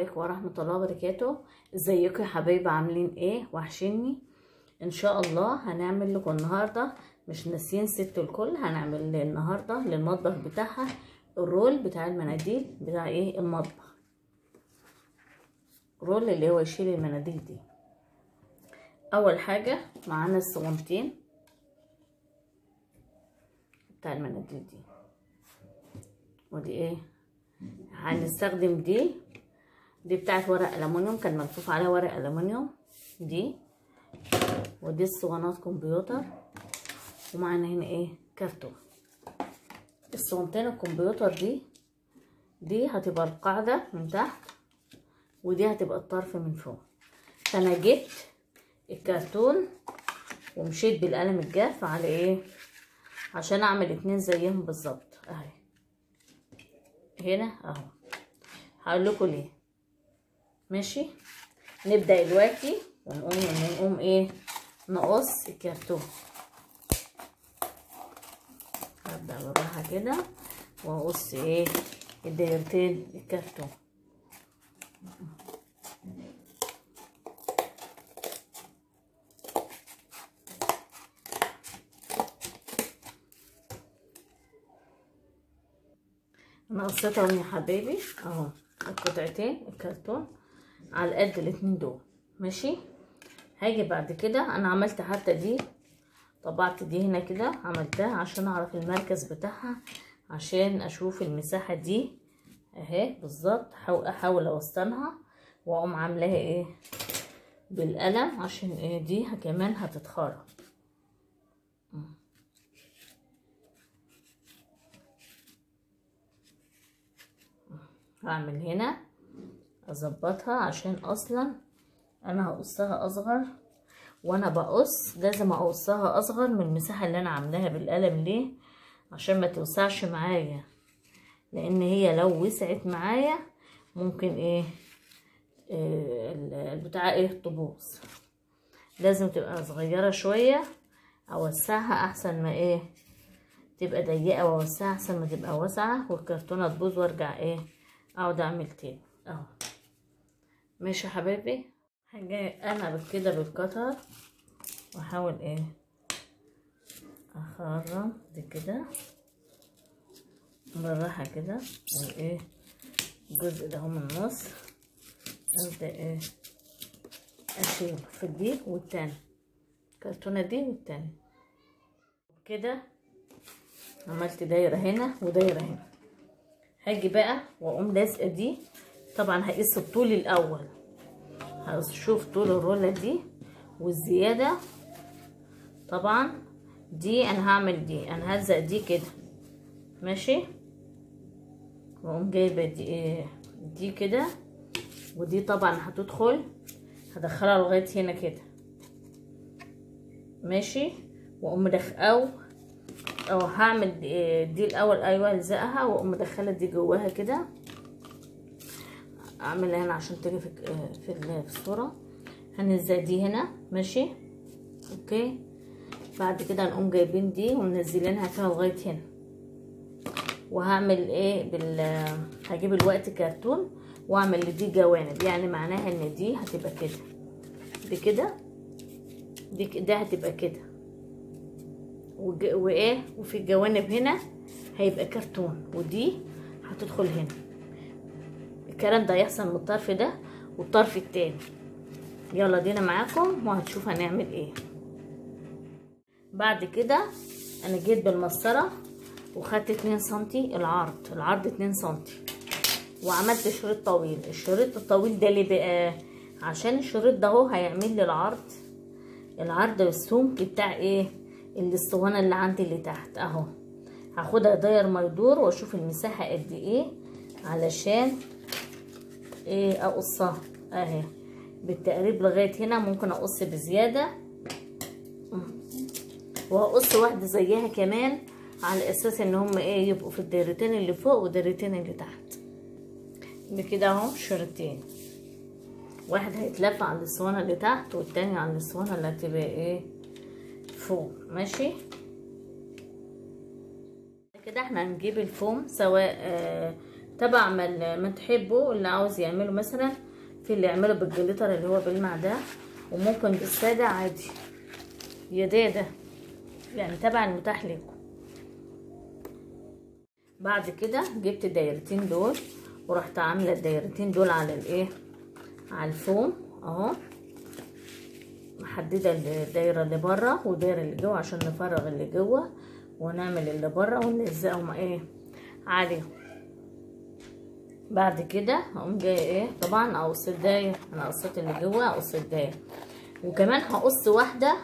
عليكم ورحمة الله وبركاته ازيكم يا حبايبي عاملين ايه وحشني ان شاء الله هنعمل لكم النهاردة مش ناسيين ست الكل هنعمل النهاردة للمطبخ بتاعها الرول بتاع المناديل بتاع ايه المطبخ رول اللي هو يشيل المناديل دي اول حاجة معانا الصوانتين بتاع المناديل دي ودي ايه هنستخدم دي دي بتاعت ورق ألمونيوم كان ملفوف عليها ورق ألمونيوم دي ودي الصوانات كمبيوتر ومعانا هنا ايه كرتون الصوانتين الكمبيوتر دي دي هتبقى القاعدة من تحت ودي هتبقى الطرف من فوق فانا جبت الكرتون ومشيت بالقلم الجاف على ايه عشان اعمل اتنين زيهم بالظبط اهي هنا اهو هقول لكم ليه ماشي نبدا دلوقتي ونقوم ونقوم ايه نقص الكرتون هبدا بالراحه كده واقص ايه الدايرتين الكرتون انا قصيتهم يا حبايبي اهو القطعتين الكرتون على قد الاتنين دول ماشي هاجي بعد كده انا عملت حتى دي طبعت دي هنا كده عملتها عشان اعرف المركز بتاعها عشان اشوف المساحة دي اهي بالظبط احاول اوسطنها واقوم عاملاها ايه بالقلم عشان ايه دي كمان هتتخرج هعمل هنا اظبطها عشان اصلا انا هقصها اصغر وانا بقص لازم اقصها اصغر من المساحه اللي انا عاملاها بالقلم ليه عشان ما توسعش معايا لان هي لو وسعت معايا ممكن ايه, إيه البتاع ايه تبوظ لازم تبقى صغيره شويه اوسعها احسن ما ايه تبقى ضيقه واوسعها احسن ما تبقى واسعه والكرتونه تبوظ وارجع ايه اقعد اعمل تاني اهو ماشي يا حبايبي هاجي انا كده بالقطر واحاول ايه اخرم دي كده بالراحه كده وايه الجزء ده هو من النص ابدا ايه اشيل في دي والتاني الكرتونه دي والتاني كده عملت دايره هنا ودايره هنا هاجي بقى واقوم لازقه دي طبعا هقيس الطول الاول هشوف طول الروله دي والزياده طبعا دي انا هعمل دي انا هلزق دي كده ماشي واقوم جايبه دي دي كده ودي طبعا هتدخل هدخلها لغايه هنا كده ماشي واقوم مدخ او او هعمل دي الاول ايوه الزقها واقوم مدخله دي جواها كده اعملها هنا عشان تيجي في في الصوره هنلزق دي هنا ماشي اوكي بعد كده هنقوم جايبين دي ومنزلينها فيها لغايه هنا وهعمل ايه بال هجيب الوقت كرتون واعمل لدي جوانب يعني معناها ان دي هتبقى كده دي كده دي ده هتبقى كده وايه وفي الجوانب هنا هيبقى كرتون ودي هتدخل هنا الكلام ده هيحصل من الطرف ده والطرف التاني يلا دينا معاكم وهتشوف هنعمل ايه بعد كده انا جيت بالمسطره وخدت اتنين سنتي العرض العرض اتنين سنتي وعملت شريط طويل الشريط الطويل ده ليه بقى عشان الشريط ده اهو هيعمل لي العرض العرض والسمك بتاع ايه الاسطوانه اللي عندي اللي تحت اهو هاخدها داير ما يدور واشوف المساحه قد ايه علشان ايه اقصها اهي بالتقريب لغايه هنا ممكن اقص بزياده وهقص واحده زيها كمان على اساس ان هم ايه يبقوا في الدايرتين اللي فوق والدايرتين اللي تحت بكده اهو شريطين واحد هيتلف على الاسطوانه اللي تحت والتاني على الاسطوانه اللي هتبقى ايه فوم ماشي كده احنا هنجيب الفوم سواء آه تبع ما, ما تحبوا اللي عاوز يعمله مثلا في اللي يعمله بالجليتر اللي هو بيلمع ده وممكن بالسادة عادي يا ده ده يعني تبع المتاح لكم بعد كده جبت الدايرتين دول ورحت عامله الدايرتين دول على الايه على الفوم اهو محدده الدايره اللي بره والدايره اللي جوه عشان نفرغ اللي جوه ونعمل اللي بره ونلزقهم ايه عليهم بعد كده هقوم جايه ايه طبعا اقص الداير انا قصيت اللي جوه اقص الداير وكمان هقص واحده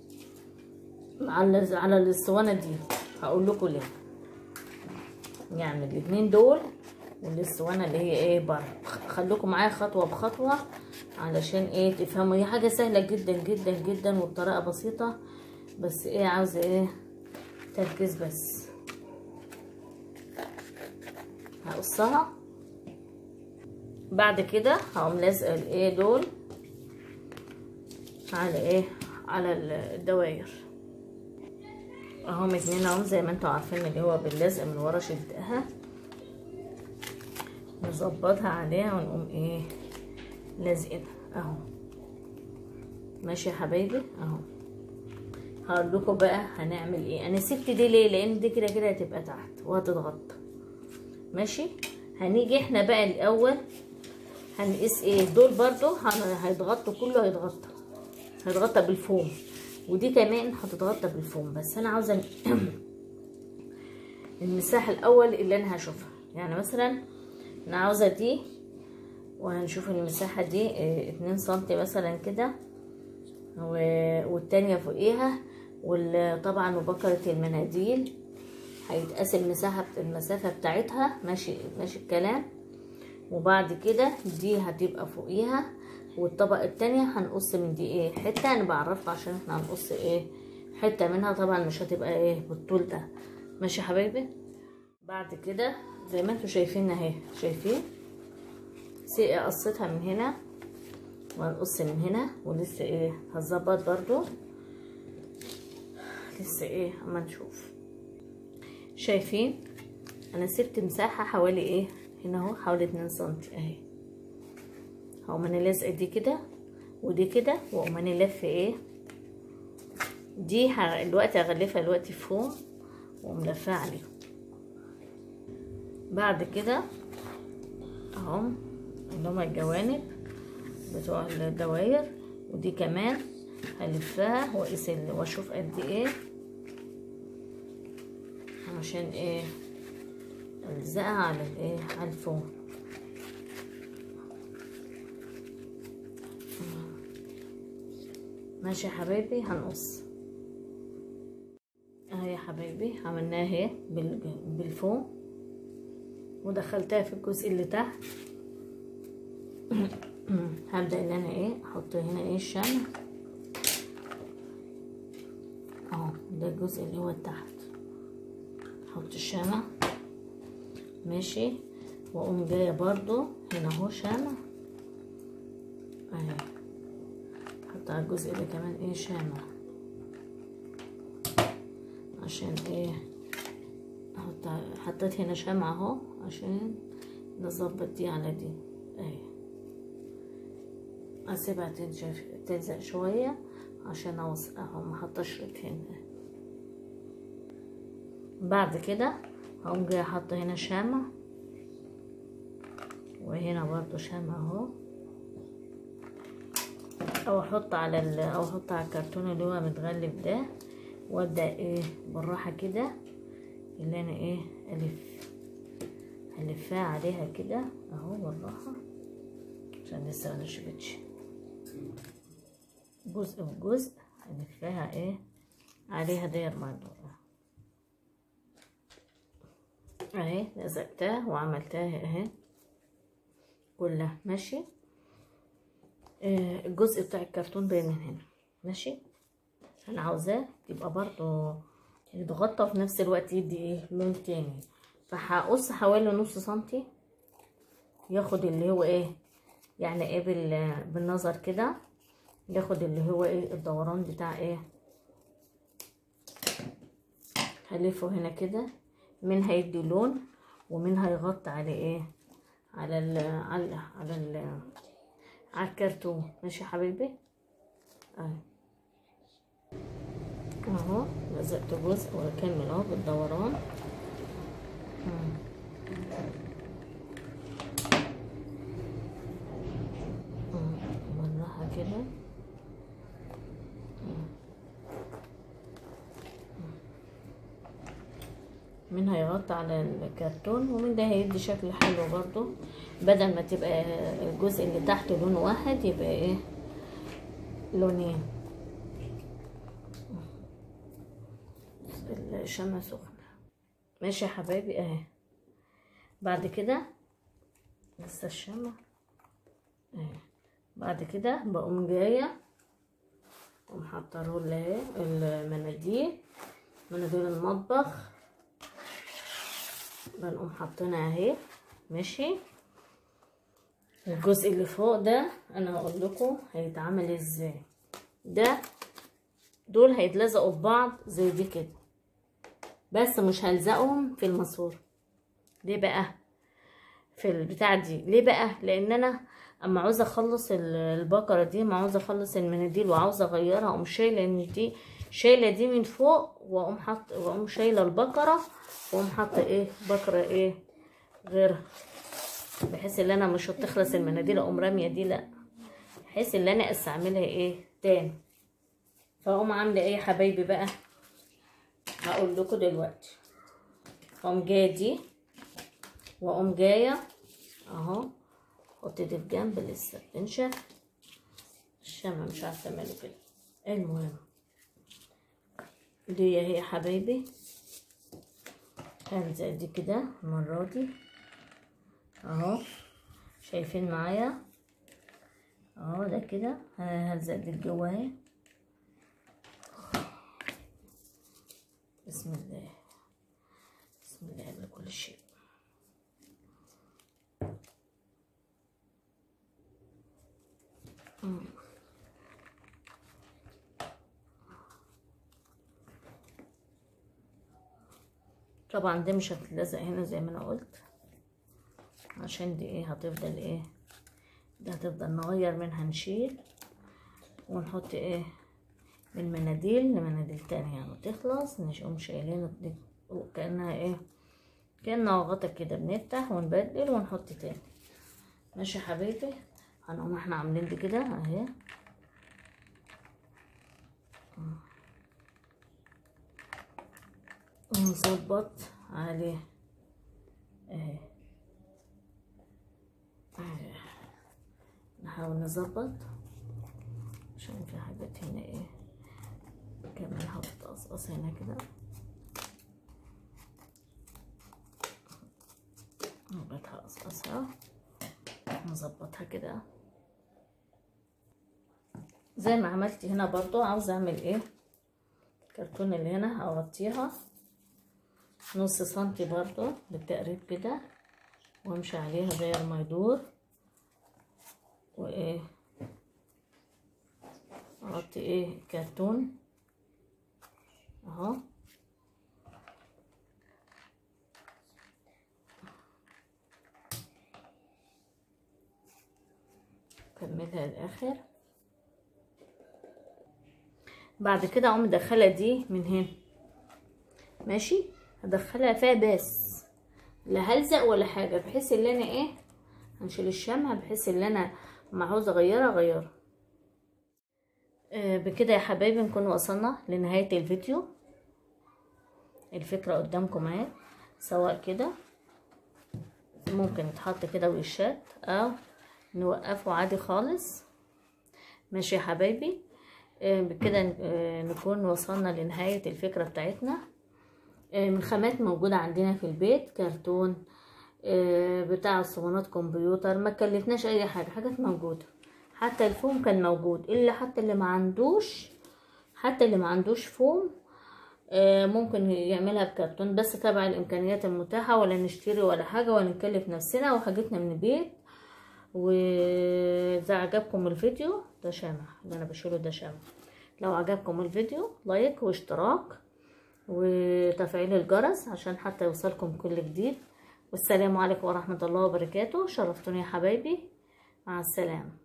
على على الاسطوانه دي هقول لكم ليه يعني الاثنين دول والاسطوانه اللي هي ايه بره خليكم معايا خطوه بخطوه علشان ايه تفهموا هي حاجه سهله جدا جدا جدا والطريقه بسيطه بس ايه عاوزه ايه تركيز بس هقصها بعد كده هقوم لازقه الايه دول على ايه على الدواير اهم اتنين اهم زي ما انتوا عارفين اللي هو باللزق من ورا شدها نظبطها عليها ونقوم ايه لازقينها اهو ماشي يا حبايبي اهو هقول لكم بقى هنعمل ايه انا سبت دي ليه لان دي كده كده هتبقى تحت وهتتغطى ماشي هنيجي احنا بقى الاول هنقيس ايه دول برضو هيتغطوا كله هيتغطى هيتغطى بالفوم ودي كمان هتتغطى بالفوم بس انا عاوزه المساحه الاول اللي انا هشوفها يعني مثلا انا عاوزه دي وهنشوف المساحه دي اتنين سنتي مثلا كده والتانية فوقيها وطبعا وبكرة المناديل هيتقاس المساحة المسافة بتاعتها ماشي ماشي الكلام وبعد كده دي هتبقى فوقيها والطبقة التانية هنقص من دي ايه حتة انا بعرفها عشان احنا هنقص ايه حتة منها طبعا مش هتبقى ايه بالطول ده ماشي يا حبايبي بعد كده زي ما انتوا شايفين اهي شايفين سي قصيتها من هنا وهنقص من هنا ولسه ايه هظبط برضو لسه ايه اما نشوف شايفين انا سبت مساحة حوالي ايه هنا اهو حوالي اتنين سنتي اهي هقوم انا لازقه دي كده ودي كده واقوم انا لف ايه دي دلوقتي هغلفها دلوقتي فوق واقوم لفها عليهم بعد كده اهم اللي هما الجوانب بتوع الدواير ودي كمان هلفها واقيس واشوف قد ايه عشان ايه الزقها على الايه على الفوم ماشي يا حبايبي هنقص اهي يا حبايبي عملناها اهي بالفوم ودخلتها في الجزء اللي تحت هبدأ ان انا ايه احط هنا ايه الشمع اهو ده الجزء اللي هو تحت احط الشمع ماشي واقوم جايه برضو هنا اهو شمع اهي احط على الجزء ده كمان ايه شمع عشان ايه احط حطيت هنا شمع اهو عشان نظبط دي على دي اهي اسيبها تنشف تلزق شويه عشان اوصل اهو ما حطش هنا بعد كده هقوم جايه حاطه هنا شمع وهنا برضو شمع اهو او احط على ال او احط على الكرتون اللي هو متغلف ده وابدا ايه بالراحه كده اللي انا ايه الف هلفها عليها كده اهو بالراحه عشان لسه ما نشفتش جزء بجزء هلفها ايه عليها داير مقدورة اهي لزقتها وعملتها اهي كلها ماشي آه الجزء بتاع الكرتون باين من هنا ماشي انا عاوزاه يبقى برضو يتغطى في نفس الوقت يدي ايه لون تاني فهقص حوالي نص سنتي ياخد اللي هو ايه يعني ايه بالنظر كده ياخد اللي هو ايه الدوران بتاع ايه هلفه هنا كده من هيدي لون ومنها يغطي على ايه على ال على على ال على الكرتون ماشي يا حبيبي اهي اهو لزقت جزء واكمل اهو بالدوران مم. مم. بالراحة كده من هيغطي على الكرتون ومن ده هيدي شكل حلو برضو بدل ما تبقى الجزء اللي تحت لون واحد يبقى ايه لونين الشمع سخنة ماشي يا حبايبي اهي بعد كده لسه الشمع اهي بعد كده بقوم جاية اقوم حاطه رول اهي المناديل مناديل المطبخ بنقوم حاطينها اهي ماشي الجزء اللي فوق ده انا هقول لكم هيتعمل ازاي ده دول هيتلزقوا ببعض زي دي كده بس مش هلزقهم في الماسوره ليه بقى في البتاع دي ليه بقى لان انا اما عاوزه اخلص البقره دي ما عاوزه اخلص المناديل وعاوزه اغيرها اقوم شايله ان دي شايله دي من فوق واقوم حط واقوم شايله البقره واقوم حاطه ايه بقره ايه غيرها بحيث ان انا مش هتخلص المناديل اقوم راميه دي لا بحيث ان انا استعملها ايه تاني فاقوم عامله ايه يا حبايبي بقى هقول لكم دلوقتي اقوم جايه دي واقوم جايه اهو حط دي في جنب لسه بتنشف الشمع مش عارفه ماله كده المهم دي هي يا حبايبي هلزق دي كده المرة دي اهو شايفين معايا اهو ده كده هلزق دي جوه اهي بسم الله بسم الله على كل شيء مم. طبعا دي مش هتلزق هنا زي ما انا قلت عشان دي ايه هتفضل ايه دي هتفضل نغير منها نشيل ونحط ايه من مناديل لمناديل تانية يعني تخلص نقوم شايلين دي كأنها ايه كأنها غطا كده بنفتح ونبدل ونحط تاني ماشي يا حبيبي هنقوم احنا عاملين دي كده اهي ونظبط عليه اهي اهي نحاول نظبط عشان في حاجات هنا ايه كمان هتقصقص هنا كده هقصقصها نظبطها كده زي ما عملت هنا برضو عاوزه اعمل ايه الكرتون اللي هنا هغطيها نص سنتي برضو بالتقريب كده وامشي عليها غير ما يدور وايه اغطي ايه كرتون اهو كملها للاخر بعد كده اقوم مدخله دي من هنا ماشي هدخلها فيها بس لا هلزق ولا حاجه بحيث ان انا ايه هنشيل الشمع بحيث ان انا ما عاوزه اغيرها اغيرها آه بكده يا حبايبي نكون وصلنا لنهايه الفيديو الفكره قدامكم اهي سواء كده ممكن يتحط كده وشات او نوقفه عادي خالص ماشي يا حبايبي آه بكده آه نكون وصلنا لنهايه الفكره بتاعتنا من خامات موجودة عندنا في البيت كرتون بتاع اسطوانات كمبيوتر ما كلفناش اي حاجة حاجات موجودة حتى الفوم كان موجود الا حتى اللي ما عندوش حتى اللي ما عندوش فوم ممكن يعملها بكرتون بس تبع الامكانيات المتاحة ولا نشتري ولا حاجة ولا نكلف نفسنا وحاجتنا من البيت واذا عجبكم الفيديو ده شمع اللي انا بشيله ده شمع لو عجبكم الفيديو لايك واشتراك وتفعيل الجرس عشان حتى يوصلكم كل جديد والسلام عليكم ورحمة الله وبركاته شرفتوني يا حبايبي مع السلامة